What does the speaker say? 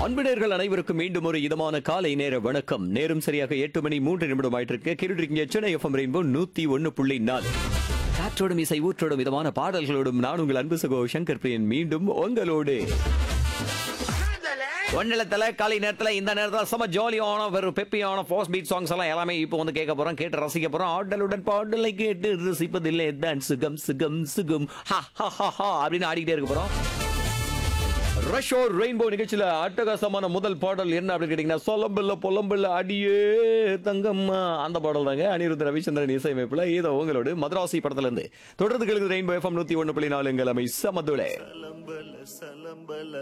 அன்பினர்கள் அனைவருக்கும் மீண்டும் ஒரு இதமான காலை நேர வணக்கம் நேரம் சரியாக எட்டு மணி மூன்று நிமிடம் ஆயிட்டு இருக்கு கேட்டுருக்கீங்க சென்னை எஃப்எம் ரெயின்போ நூத்தி ஒன்னு புள்ளி நாலு காற்றோடும் இசை ஊற்றோடும் விதமான பாடல்களோடும் நான் உங்கள் அன்பு சகோ சங்கர் பிரியன் மீண்டும் உங்களோடு ஒன்னிலத்துல காலை நேரத்துல இந்த நேரத்துல செம ஜாலியான வெறும் பெப்பியான ஃபாஸ்ட் பீட் சாங்ஸ் எல்லாம் எல்லாமே இப்போ வந்து கேட்க போறோம் கேட்டு ரசிக்க போறோம் ஆடலுடன் பாடலை கேட்டு ரசிப்பதில்லை தான் சுகம் சுகம் சுகம் ஹா ஹா ஹா ஹா அப்படின்னு ஆடிக்கிட்டே இருக்க போறோம் ரஷோ ரெயின்போ நிகழ்ச்சியில அட்டகாசமான முதல் பாடல் என்ன அப்படின்னு கேட்டீங்கன்னா சொலம்பில்ல பொலம்பில்ல அடியே தங்கம்மா அந்த பாடல் தாங்க அனிருத் ரவிச்சந்திரன் இசையமைப்புல இதோ உங்களோடு மதராசி படத்துல இருந்து தொடர்ந்து கேளுங்க ரெயின்போ எஃப்எம் நூத்தி ஒண்ணு புள்ளி நாலு எங்கள் அமை சமதுளே சலம்பல சலம்பல